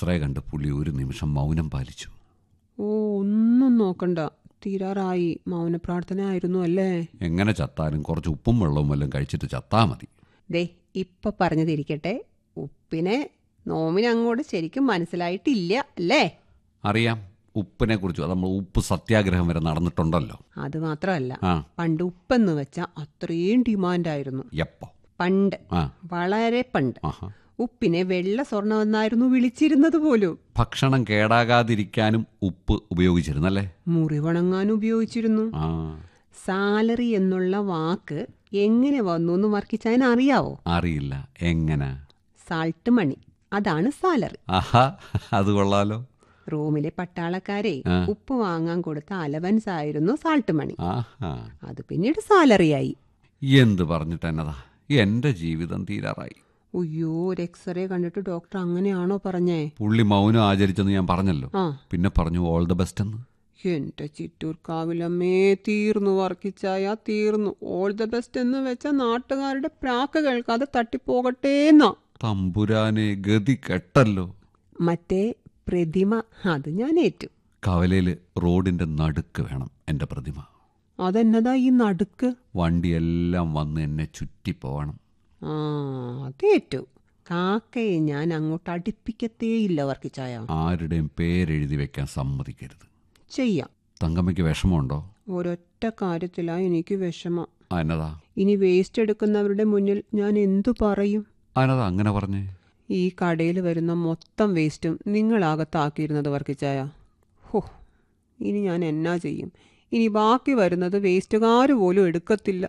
X-ray കണ്ട് പുള്ളി ഒരു നിമിഷം മൗനം പാലിച്ചു ഓ ഒന്നും നോക്കണ്ട തീരാറായി മൗനപ്രാർത്ഥന ആയിരുന്നു അല്ലേ എങ്ങനെ ചത്താലും കുറച്ച് ഉപ്പും വെള്ളവും വല്ലതും കഴിച്ചിട്ട് ചത്താ മതി ദേ ഇപ്പൊ പറഞ്ഞതിരിക്കട്ടെ ഉപ്പിനെ നോമിന് അങ്ങോട്ട് ശരിക്കും മനസ്സിലായിട്ടില്ല അല്ലേ അറിയാം ഉപ്പിനെ കുറിച്ച് അത് നമ്മൾ ഉപ്പ് സത്യാഗ്രഹം വരെ നടന്നിട്ടുണ്ടല്ലോ അത് മാത്രമല്ല ആ പണ്ട് ഉപ്പെന്ന് വെച്ചാൽ അത്രയും ഡിമാൻഡായിരുന്നു എപ്പോ പണ്ട് ആ വളരെ പണ്ട് ആഹാ ഉപ്പിനെ വെള്ള സ്വർണമെന്നായിരുന്നു വിളിച്ചിരുന്നത് പോലും ഭക്ഷണം കേടാകാതിരിക്കാനും ഉപ്പ് ഉപയോഗിച്ചിരുന്നല്ലേ മുറിവണങ്ങാൻ ഉപയോഗിച്ചിരുന്നു ആ സാലറി എന്നുള്ള വാക്ക് എങ്ങനെ വന്നു എന്ന് വർക്കിച്ചതിന് അറിയാവോ അറിയില്ല എങ്ങനെ സാൾട്ട് മണി അതാണ് സാലറി ആഹാ അത് കൊള്ളാലോ റൂമിലെ പട്ടാളക്കാരെ ആ. ഉപ്പ് വാങ്ങാൻ കൊടുത്ത അലവൻസ് ആയിരുന്നു സാൾട്ട് മണി ആഹാ അത് പിന്നീട് സാലറിയായി എന്ത് പറഞ്ഞിട്ട് എന്നതാ എന്റെ ജീവിതം തീരാറായി അയ്യോ ഒരു എക്സ്റേ കണ്ടിട്ട് ഡോക്ടർ അങ്ങനെയാണോ പറഞ്ഞേ പുള്ളി മൗനം ആചരിച്ചെന്ന് ഞാൻ പറഞ്ഞല്ലോ ആ പിന്നെ പറഞ്ഞു ഓൾ ദ ബെസ്റ്റ് എന്ന് എന്റെ ചിറ്റൂർ കാവിലമ്മേ തീർന്നു വർക്കിച്ചായ തീർന്നു ഓൾ ദ ബെസ്റ്റ് എന്ന് വെച്ച നാട്ടുകാരുടെ പ്രാക്ക് കേൾക്കാതെ തട്ടിപ്പോകട്ടെ എന്നാ തമ്പുരാനെ ഗതി കെട്ടല്ലോ മറ്റേ പ്രതിമ അത് ഞാൻ ഏറ്റു കവലയില് റോഡിന്റെ നടുക്ക് വേണം എന്റെ പ്രതിമ അതെന്നതാ ഈ നടുക്ക് വണ്ടിയെല്ലാം വന്ന് എന്നെ ചുറ്റി പോവണം ആ അതേറ്റു കാക്കയെ ഞാൻ അങ്ങോട്ട് അടുപ്പിക്കത്തേയില്ല വർക്കിച്ചായ ആരുടെയും പേരെഴുതി വെക്കാൻ സമ്മതിക്കരുത് ചെയ്യാം തങ്കമ്മയ്ക്ക് വിഷമമുണ്ടോ ഒരൊറ്റ കാര്യത്തിലാ എനിക്ക് വിഷമം അനതാ ഇനി വേസ്റ്റ് എടുക്കുന്നവരുടെ മുന്നിൽ ഞാൻ എന്തു പറയും അനതാ അങ്ങനെ പറഞ്ഞേ ഈ കടയിൽ വരുന്ന മൊത്തം വേസ്റ്റും നിങ്ങളാകത്താക്കിയിരുന്നത് വർക്കിച്ചായ ഹോ ഇനി ഞാൻ എന്നാ ചെയ്യും ഇനി ബാക്കി വരുന്നത് വേസ്റ്റുകാർ പോലും എടുക്കത്തില്ല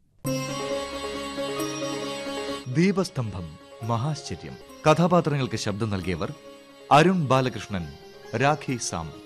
ദീപസ്തംഭം മഹാശ്ചര്യം കഥാപാത്രങ്ങൾക്ക് ശബ്ദം നൽകിയവർ അരുൺ ബാലകൃഷ്ണൻ രാഖി സാം